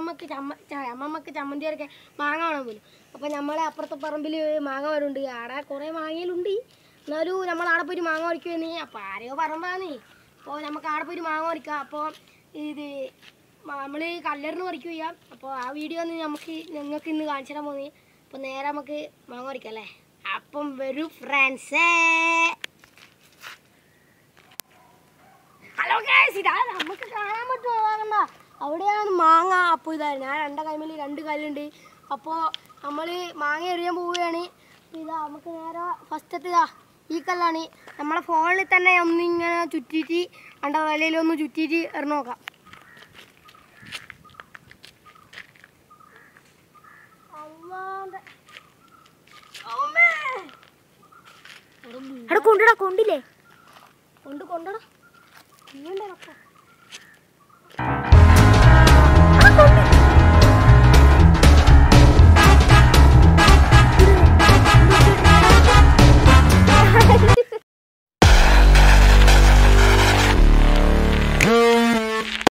അമ്മമ്മക്ക് ചമ്മ ച- അമ്മമ്മക്ക് ചമ്മന്തി അരക്കാൻ മാങ്ങ വേണം പോലും അപ്പോൾ നമ്മളെ അപ്പുറത്തെ പറമ്പിൽ മാങ്ങ വരുന്നുണ്ട് ആടെ കുറേ മാങ്ങയിലുണ്ട് എന്നാലും നമ്മൾ ആടെ പോയിട്ട് മാങ്ങ പറിക്കുമെന്ന് അപ്പോൾ ആരെയോ പറമ്പാന്നേ അപ്പോൾ നമുക്ക് ആടെ പോയിട്ട് മാങ്ങ പറിക്കാം അപ്പോൾ ഇത് നമ്മൾ കല്ലറിന് പറിക്കുക ചെയ്യാം അപ്പോൾ ആ വീഡിയോ ഒന്ന് നമുക്ക് നിങ്ങൾക്ക് ഇന്ന് കാണിച്ചു തരാൻ പോകുന്നത് അപ്പോൾ നേരെ നമുക്ക് മാങ്ങ പറിക്കാം അല്ലേ അപ്പം വരൂ ഫ്രണ്ട്സേ ഹലോ ഗൈസ് ഇതാ നമുക്ക് കാണാൻ പറ്റുമോ വാങ്ങണ്ട അവിടെയാണ് മാങ്ങ അപ്പോൾ ഇതാ ഞാൻ രണ്ട് കൈമേൽ രണ്ട് കല്ലുണ്ട് അപ്പോൾ നമ്മൾ മാങ്ങ എറിയാൻ പോവുകയാണ് അപ്പോൾ ഇതാ നമുക്ക് നേരെ ഫസ്റ്റത്തെ ഇതാ ഈ കല്ലാണ് നമ്മളെ ഫോണിൽ തന്നെ ഒന്നിങ്ങനെ ചുറ്റിയിട്ട് അണ്ട വലയിലൊന്ന് ചുറ്റിയിട്ട് എറിഞ്ഞു നോക്കാം അള്ളാന്റെ അമ്മേ അവിടെ കൊണ്ടുടാ കൊണ്ടില്ലേ കൊണ്ട് കൊണ്ടടാ വീണ്ടപ്പോ